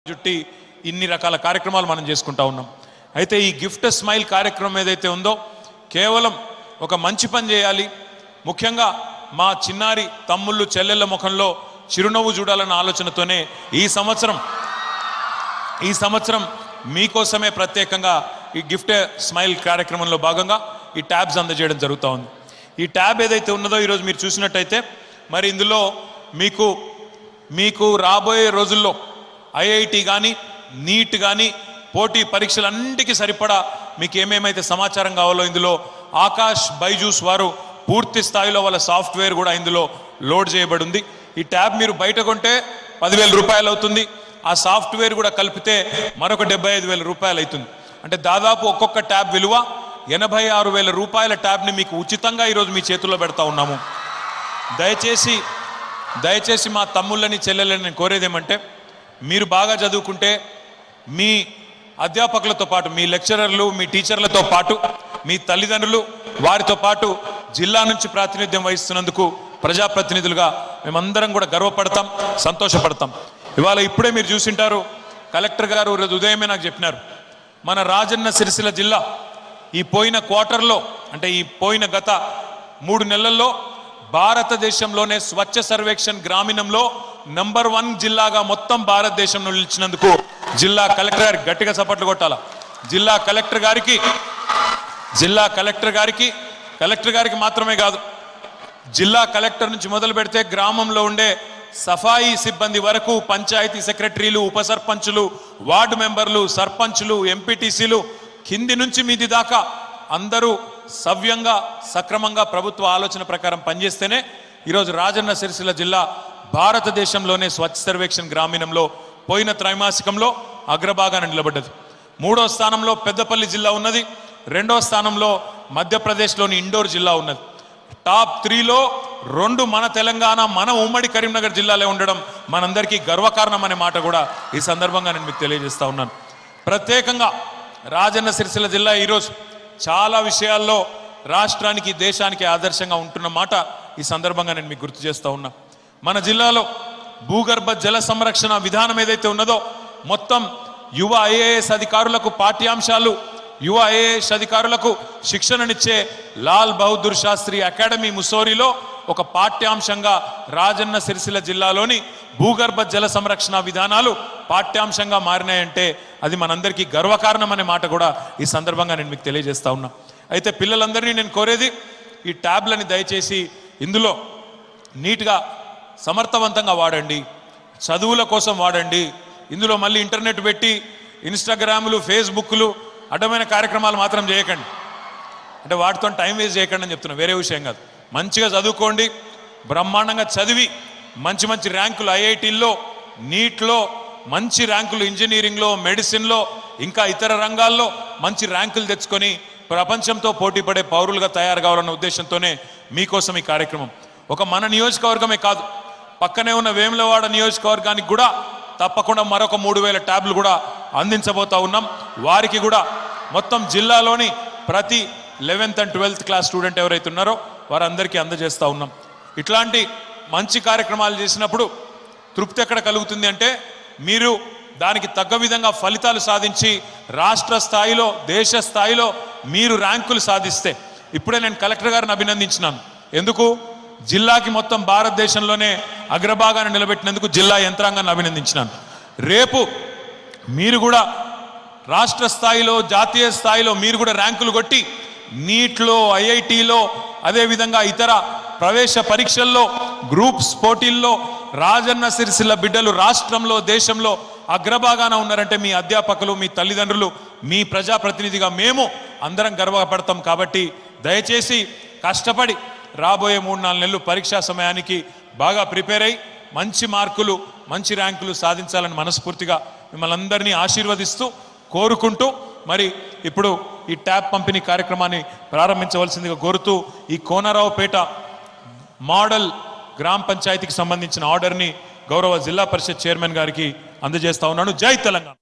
చుట్టి ఇన్ని రకాల కార్యక్రమాలు మనం చేసుకుంటా ఉన్నాం అయితే ఈ గిఫ్ట్ స్మైల్ కార్యక్రమం ఏదైతే ఉందో కేవలం ఒక మంచి పని చేయాలి ముఖ్యంగా మా చిన్నారి తమ్ముళ్ళు చెల్లెళ్ళ ముఖంలో చిరునవ్వు చూడాలన్న ఆలోచనతోనే ఈ సంవత్సరం ఈ సంవత్సరం మీకోసమే ప్రత్యేకంగా ఈ గిఫ్ట్ స్మైల్ కార్యక్రమంలో భాగంగా ఈ ట్యాబ్స్ అందజేయడం జరుగుతూ ఉంది ఈ ట్యాబ్ ఏదైతే ఉన్నదో ఈరోజు మీరు చూసినట్టయితే మరి ఇందులో మీకు మీకు రాబోయే రోజుల్లో ఐఐటి కానీ నీట్ కానీ పోటీ పరీక్షలన్నిటికీ సరిపడా మీకు ఏమేమైతే సమాచారం కావాలో ఇందులో ఆకాష్ బైజూస్ వారు పూర్తి స్థాయిలో వాళ్ళ సాఫ్ట్వేర్ కూడా ఇందులో లోడ్ చేయబడి ఉంది ఈ ట్యాబ్ మీరు బయట కొంటే పదివేల రూపాయలు అవుతుంది ఆ సాఫ్ట్వేర్ కూడా కలిపితే మరొక డెబ్బై ఐదు వేల రూపాయలు అవుతుంది అంటే దాదాపు ఒక్కొక్క ట్యాబ్ విలువ ఎనభై ఆరు వేల రూపాయల ట్యాబ్ని మీకు ఉచితంగా ఈరోజు మీ చేతుల్లో పెడతా ఉన్నాము దయచేసి దయచేసి మా తమ్ముళ్ళని చెల్లెళ్ళని నేను కోరేది ఏమంటే మీరు బాగా చదువుకుంటే మీ అధ్యాపకులతో పాటు మీ లెక్చరర్లు మీ టీచర్లతో పాటు మీ తల్లిదండ్రులు వారితో పాటు జిల్లా నుంచి ప్రాతినిధ్యం వహిస్తున్నందుకు ప్రజాప్రతినిధులుగా మేమందరం కూడా గర్వపడతాం సంతోషపడతాం ఇవాళ ఇప్పుడే మీరు చూసింటారు కలెక్టర్ గారు ఈరోజు ఉదయమే నాకు చెప్పినారు మన రాజన్న సిరిసిల్ల జిల్లా ఈ పోయిన క్వార్టర్లో అంటే ఈ పోయిన గత మూడు నెలల్లో భారతదేశంలోనే స్వచ్ఛ సర్వేక్షణ్ గ్రామీణంలో నంబర్ వన్ జిల్లాగా మొత్తం భారతదేశంలో నిలిచినందుకు జిల్లా కలెక్టర్ గారికి గట్టిగా చప్పట్లు కొట్టాల జిల్లా కలెక్టర్ గారికి జిల్లా కలెక్టర్ గారికి కలెక్టర్ గారికి మాత్రమే కాదు జిల్లా కలెక్టర్ నుంచి మొదలు పెడితే గ్రామంలో ఉండే సఫాయి సిబ్బంది వరకు పంచాయతీ సెక్రటరీలు ఉప సర్పంచులు వార్డు మెంబర్లు సర్పంచులు ఎంపీటీసీలు కింది నుంచి మీది దాకా అందరూ సవ్యంగా సక్రమంగా ప్రభుత్వ ఆలోచన ప్రకారం పనిచేస్తేనే ఈరోజు రాజన్న సిరిసిల్ల జిల్లా భారతదేశంలోనే స్వచ్ఛ సర్వేక్షణ్ గ్రామీణంలో పోయిన త్రైమాసికంలో అగ్రభాగాన నిలబడ్డది మూడో స్థానంలో పెద్దపల్లి జిల్లా ఉన్నది రెండో స్థానంలో మధ్యప్రదేశ్లోని ఇండోర్ జిల్లా ఉన్నది టాప్ త్రీలో రెండు మన తెలంగాణ మన ఉమ్మడి కరీంనగర్ జిల్లాలో ఉండడం మనందరికీ గర్వకారణం అనే మాట కూడా ఈ సందర్భంగా నేను మీకు తెలియజేస్తా ఉన్నాను ప్రత్యేకంగా రాజన్న సిరిసిల్ల జిల్లా ఈరోజు చాలా విషయాల్లో రాష్ట్రానికి దేశానికి ఆదర్శంగా ఉంటున్న మాట ఈ సందర్భంగా నేను మీకు గుర్తు చేస్తా ఉన్నా మన జిల్లాలో భూగర్భ జల సంరక్షణ విధానం ఏదైతే ఉన్నదో మొత్తం యువ ఐఏఎస్ అధికారులకు పాఠ్యాంశాలు యువ ఐఏఎస్ అధికారులకు శిక్షణనిచ్చే లాల్ బహదూర్ శాస్త్రి అకాడమీ ముసోరిలో ఒక పాఠ్యాంశంగా రాజన్న సిరిసిల్ల జిల్లాలోని భూగర్భ జల సంరక్షణ విధానాలు పాఠ్యాంశంగా మారినాయంటే అది మనందరికీ గర్వకారణం అనే మాట కూడా ఈ సందర్భంగా నేను మీకు తెలియజేస్తా ఉన్నా అయితే పిల్లలందరినీ నేను కోరేది ఈ ట్యాబ్లని దయచేసి ఇందులో నీట్గా సమర్థవంతంగా వాడండి చదువుల కోసం వాడండి ఇందులో మళ్ళీ ఇంటర్నెట్ పెట్టి ఇన్స్టాగ్రాములు ఫేస్బుక్లు అడ్డమైన కార్యక్రమాలు మాత్రం చేయకండి అంటే వాటితో టైం వేస్ట్ చేయకండి అని చెప్తున్నా వేరే విషయం కాదు మంచిగా చదువుకోండి బ్రహ్మాండంగా చదివి మంచి మంచి ర్యాంకులు ఐఐటీల్లో నీట్లో మంచి ర్యాంకులు ఇంజనీరింగ్లో మెడిసిన్లో ఇంకా ఇతర రంగాల్లో మంచి ర్యాంకులు తెచ్చుకొని ప్రపంచంతో పోటీ పడే పౌరులుగా తయారు కావాలన్న ఉద్దేశంతోనే మీకోసం ఈ కార్యక్రమం ఒక మన నియోజకవర్గమే కాదు పక్కనే ఉన్న వేములవాడ నియోజకవర్గానికి కూడా తప్పకుండా మరొక మూడు వేల ట్యాబ్లు కూడా అందించబోతా ఉన్నాం వారికి కూడా మొత్తం జిల్లాలోని ప్రతి eleventh and twelfth class student ఎవరైతే ఉన్నారో వారందరికీ అందజేస్తూ ఉన్నాం ఇట్లాంటి మంచి కార్యక్రమాలు చేసినప్పుడు తృప్తి ఎక్కడ కలుగుతుంది అంటే మీరు దానికి తగ్గ విధంగా ఫలితాలు సాధించి రాష్ట్ర స్థాయిలో దేశ స్థాయిలో మీరు ర్యాంకులు సాధిస్తే ఇప్పుడే నేను కలెక్టర్ గారిని అభినందించినాను ఎందుకు జిల్లాకి మొత్తం భారతదేశంలోనే అగ్రభాగాన్ని నిలబెట్టినందుకు జిల్లా యంత్రాంగాన్ని అభినందించినాను రేపు మీరు కూడా రాష్ట్ర స్థాయిలో జాతీయ స్థాయిలో మీరు కూడా ర్యాంకులు కొట్టి నీట్లో ఐఐటిలో అదేవిధంగా ఇతర ప్రవేశ పరీక్షల్లో గ్రూప్స్ పోటీల్లో రాజన్న సిరిసిల్ల బిడ్డలు రాష్ట్రంలో దేశంలో అగ్రభాగాన ఉన్నారంటే మీ అధ్యాపకులు మీ తల్లిదండ్రులు మీ ప్రజాప్రతినిధిగా మేము అందరం గర్వపడతాం కాబట్టి దయచేసి కష్టపడి రాబోయే మూడు నాలుగు నెలలు పరీక్షా సమయానికి బాగా ప్రిపేర్ అయి మంచి మార్కులు మంచి ర్యాంకులు సాధించాలని మనస్ఫూర్తిగా మిమ్మల్ని అందరినీ ఆశీర్వదిస్తూ కోరుకుంటూ మరి ఇప్పుడు ఈ ట్యాబ్ పంపిణీ కార్యక్రమాన్ని ప్రారంభించవలసిందిగా కోరుతూ ఈ కోనరావుపేట మోడల్ గ్రామ పంచాయతీకి సంబంధించిన ఆర్డర్ని గౌరవ జిల్లా పరిషత్ చైర్మన్ గారికి అందజేస్తా ఉన్నాను జై తెలంగాణ